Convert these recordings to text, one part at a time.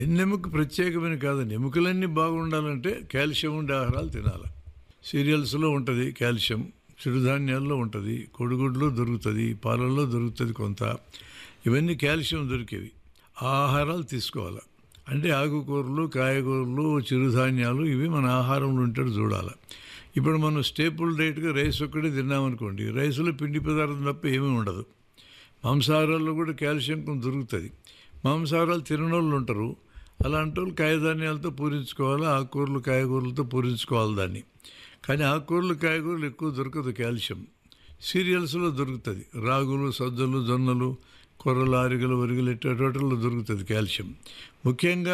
ఎన్నెముక ప్రత్యేకమైన కాదండి ఎముకలన్నీ బాగుండాలంటే కాల్షియం ఉండే ఆహారాలు తినాలి సీరియల్స్లో ఉంటుంది కాల్షియం చిరుధాన్యాల్లో ఉంటుంది కొడుగుడ్లో దొరుకుతుంది పాలల్లో దొరుకుతుంది కొంత ఇవన్నీ కాల్షియం దొరికేవి ఆ ఆహారాలు తీసుకోవాలి అంటే ఆకుకూరలు కాయగూరలు చిరుధాన్యాలు ఇవి మన ఆహారంలో ఉంటాడు చూడాలి ఇప్పుడు మనం స్టేపుల్ డైట్గా రైస్ ఒక్కటే తిన్నామనుకోండి రైస్లో పిండి పదార్థం తప్ప ఏమీ ఉండదు మాంసాహారాల్లో కూడా కాల్షియం కొంత దొరుకుతుంది మాంసాహారాలు తినని వాళ్ళు ఉంటారు అలాంటి వాళ్ళు కాయధాన్యాలతో పూరించుకోవాలి ఆకుకూరలు కాయగూరలతో పూరించుకోవాలి దాన్ని కానీ ఆకుకూరలు కాయగూరలు ఎక్కువ దొరకదు కాల్షియం సీరియల్స్లో దొరుకుతుంది రాగులు సజ్జలు జొన్నలు కొర్రలు ఆరిగలు వరిగలు ఇట్టేటోటల్లో దొరుకుతుంది కాల్షియం ముఖ్యంగా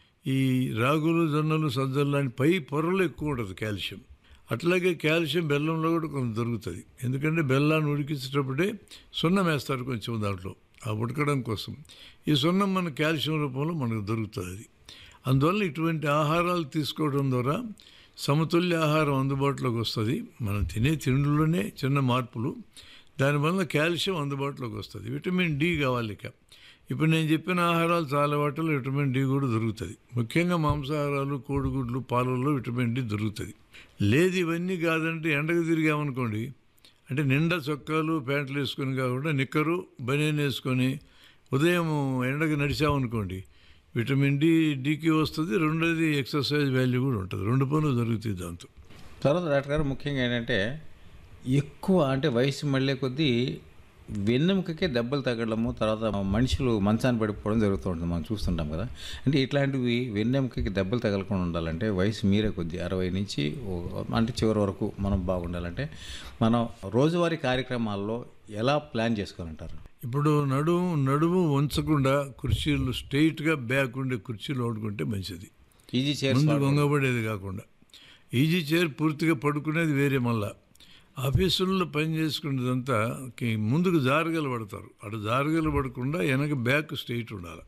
ఈ రాగులు జొన్నలు సజ్జలు లాంటి పై పొరలు ఎక్కువ ఉంటుంది కాల్షియం అట్లాగే కాల్షియం బెల్లంలో కూడా కొంత దొరుకుతుంది ఎందుకంటే బెల్లాన్ని ఉడికించేటప్పుడే సున్నం వేస్తారు కొంచెం దాంట్లో ఆ ఉడకడం కోసం ఈ సున్నం మన కాల్షియం రూపంలో మనకు దొరుకుతుంది అది అందువల్ల ఇటువంటి ఆహారాలు తీసుకోవడం ద్వారా సమతుల్య ఆహారం అందుబాటులోకి వస్తుంది మనం తినే తిండిలోనే చిన్న మార్పులు దానివల్ల కాల్షియం అందుబాటులోకి వస్తుంది విటమిన్ డి కావాలి ఇక ఇప్పుడు నేను చెప్పిన ఆహారాలు చాలా వాటిలో విటమిన్ డి కూడా దొరుకుతుంది ముఖ్యంగా మాంసాహారాలు కోడిగుడ్లు పాలల్లో విటమిన్ డి దొరుకుతుంది లేదు ఇవన్నీ కాదంటే ఎండకు తిరిగామనుకోండి అంటే నిండా చొక్కాలు ప్యాంట్లు వేసుకొని కాకుండా నిక్కరు బనీన్ వేసుకొని ఉదయం ఎండకు నడిచామనుకోండి విటమిన్ డి డికి వస్తుంది రెండోది ఎక్సర్సైజ్ వాల్యూ కూడా ఉంటుంది రెండు పనులు జరుగుతాయి దాంతో తర్వాత డాక్టర్ గారు ముఖ్యంగా ఏంటంటే ఎక్కువ అంటే వయసు మళ్ళీ కొద్దీ వెన్నెముకకే దెబ్బలు తగ్గడము తర్వాత మనుషులు మంచాన్ని పడిపోవడం జరుగుతూ ఉంటుంది మనం చూస్తుంటాం కదా అంటే ఇట్లాంటివి వెన్నెముకకి దెబ్బలు తగలకుండా ఉండాలంటే వయసు మీరే కొద్దీ అరవై నుంచి ఓ- అంటే చివరి వరకు మనం బాగుండాలంటే మనం రోజువారీ కార్యక్రమాల్లో ఎలా ప్లాన్ చేసుకోవాలంటారు ఇప్పుడు నడుము నడుము ఉంచకుండా కుర్చీలు స్ట్రైట్గా బ్యాక్ ఉండే కుర్చీలు వాడుకుంటే మంచిది ఈజీ చైర్స్ ముందు వంగబడేది కాకుండా ఈజీ చైర్ పూర్తిగా పడుకునేది వేరే మళ్ళా ఆఫీసుల్లో పని చేసుకునేదంతా కి ముందుకు జారగలు పడతారు అటు జారగలు పడకుండా వెనక బ్యాక్ స్ట్రైట్ ఉండాలి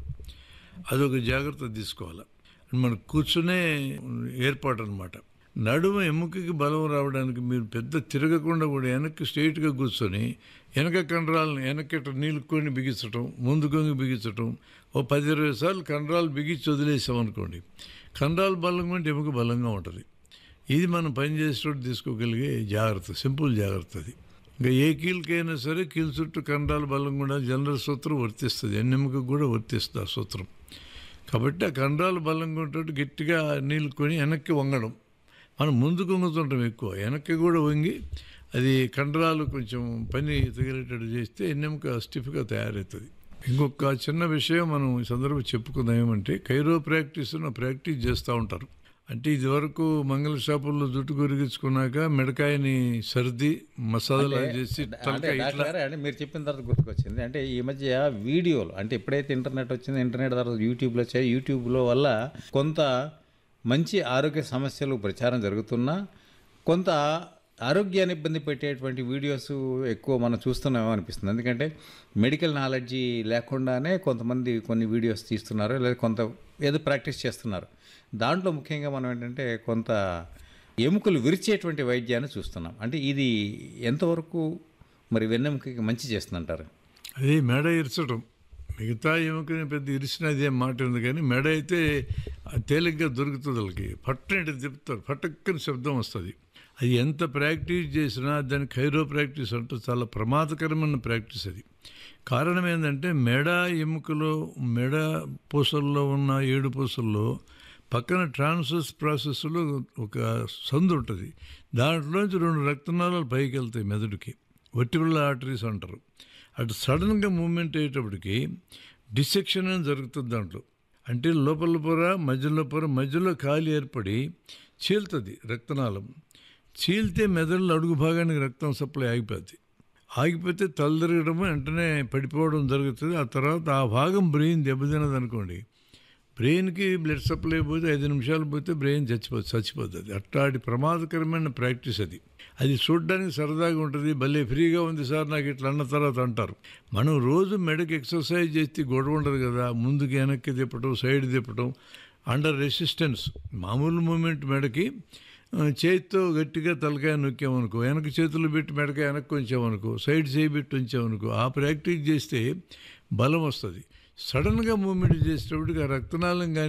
అదొక జాగ్రత్త తీసుకోవాలి మన కూర్చునే ఏర్పాటు అనమాట నడుము ఎముకకి బలం రావడానికి మీరు పెద్ద తిరగకుండా కూడా వెనక్కి స్ట్రైట్గా కూర్చొని వెనక కండరాలను వెనకట నీళ్ళుకొని బిగించటం ముందు కొంగి బిగించటం ఓ పది ఇరవై సార్లు కండరాలు బిగించి వదిలేసాం అనుకోండి కండరాలు బలంగా ఉంటే ఎముక బలంగా ఉంటుంది ఇది మనం పని చేసేటప్పుడు తీసుకోగలిగే జాగ్రత్త సింపుల్ జాగ్రత్త అది ఇంకా ఏ కీలకైనా సరే కీలు చుట్టూ కండరాలు బలంగా ఉండాలి జనరల్ సూత్రం వర్తిస్తుంది ఎన్నెముకకు కూడా వర్తిస్తుంది ఆ సూత్రం కాబట్టి ఆ కండరాలు బలంగా ఉంటే గట్టిగా నీళ్ళు కొని వెనక్కి వంగడం మనం ముందుకు వంగుతుంటాం ఎక్కువ వెనక్కి కూడా వంగి అది కండరాలు కొంచెం పని తగిలేటట్టు చేస్తే ఎన్నెముక స్టిఫ్గా తయారవుతుంది ఇంకొక చిన్న విషయం మనం ఈ సందర్భం చెప్పుకుందాం ఏమంటే కైరో ప్రాక్టీస్ ప్రాక్టీస్ చేస్తూ ఉంటారు అంటే ఇదివరకు మంగళ షాపుల్లో జుట్టు కొరిగించుకున్నాక మిడకాయని సర్ది మసాలా చేసి అంటే తలకాయ డాక్టర్ ఇట్లా గారు అంటే మీరు చెప్పిన తర్వాత గుర్తుకొచ్చింది అంటే ఈ మధ్య వీడియోలు అంటే ఎప్పుడైతే ఇంటర్నెట్ వచ్చిందో ఇంటర్నెట్ తర్వాత యూట్యూబ్లో వచ్చాయి యూట్యూబ్లో వల్ల కొంత మంచి ఆరోగ్య సమస్యలు ప్రచారం జరుగుతున్నా కొంత ఆరోగ్యాన్ని ఇబ్బంది పెట్టేటువంటి వీడియోస్ ఎక్కువ మనం చూస్తున్నామో అనిపిస్తుంది ఎందుకంటే మెడికల్ నాలెడ్జీ లేకుండానే కొంతమంది కొన్ని వీడియోస్ తీస్తున్నారు లేదా కొంత ఏదో ప్రాక్టీస్ చేస్తున్నారు దాంట్లో ముఖ్యంగా మనం ఏంటంటే కొంత ఎముకలు విరిచేటువంటి వైద్యాన్ని చూస్తున్నాం అంటే ఇది ఎంతవరకు మరి వెన్నెముకకి మంచి చేస్తుందంటారు అది మెడ ఇరచడం మిగతా ఎముకని పెద్ద ఇరిచినది ఏం మాట ఉంది కానీ మెడ అయితే తేలిగ్గా దొరుకుతుంది వాళ్ళకి పట్టనట్టు తిప్పుతారు పట్టక్కని శబ్దం వస్తుంది అది ఎంత ప్రాక్టీస్ చేసినా దాని ఖైరో ప్రాక్టీస్ అంటే చాలా ప్రమాదకరమైన ప్రాక్టీస్ అది కారణం ఏంటంటే మెడ ఎముకలో మెడ పూసల్లో ఉన్న ఏడు పూసల్లో పక్కన ట్రాన్స్ఫర్స్ ప్రాసెస్లో ఒక సందు ఉంటుంది దాంట్లోంచి రెండు రక్తనాళాలు పైకి వెళ్తాయి మెదడుకి వర్టిబుల్ ఆర్టరీస్ అంటారు అటు సడన్గా మూమెంట్ అయ్యేటప్పటికి డిసెక్షన్ అని జరుగుతుంది దాంట్లో అంటే లోపల పొర మధ్యలో పొర మధ్యలో ఖాళీ ఏర్పడి చీలుతుంది రక్తనాళం చీల్తే మెదడులో అడుగు భాగానికి రక్తం సప్లై ఆగిపోద్ది ఆగిపోతే తలదిరగడం వెంటనే పడిపోవడం జరుగుతుంది ఆ తర్వాత ఆ భాగం బ్రెయిన్ దెబ్బతినది అనుకోండి బ్రెయిన్కి బ్లడ్ సప్లై పోతే ఐదు నిమిషాలు పోతే బ్రెయిన్ చచ్చిపో చచ్చిపోతుంది అట్లాంటి ప్రమాదకరమైన ప్రాక్టీస్ అది అది చూడడానికి సరదాగా ఉంటుంది భలే ఫ్రీగా ఉంది సార్ నాకు ఇట్లా అన్న తర్వాత అంటారు మనం రోజు మెడకి ఎక్సర్సైజ్ చేస్తే గొడవ ఉండదు కదా ముందుకి వెనక్కి తిప్పటం సైడ్ తిప్పటం అండర్ రెసిస్టెన్స్ మామూలు మూమెంట్ మెడకి ఆ, చేతితో గట్టిగా తలకాయ నొక్కామనుకో వెనక చేతులు పెట్టి మెడకాయ వెనక్కి ఉంచామనుకో సైడ్ చేయి పెట్టి ఉంచామనుకో ఆ ప్రాక్టీస్ చేస్తే బలం వస్తుంది సడన్గా మూమెంట్ చేసేటప్పటికి ఆ రక్తనాళం కానీ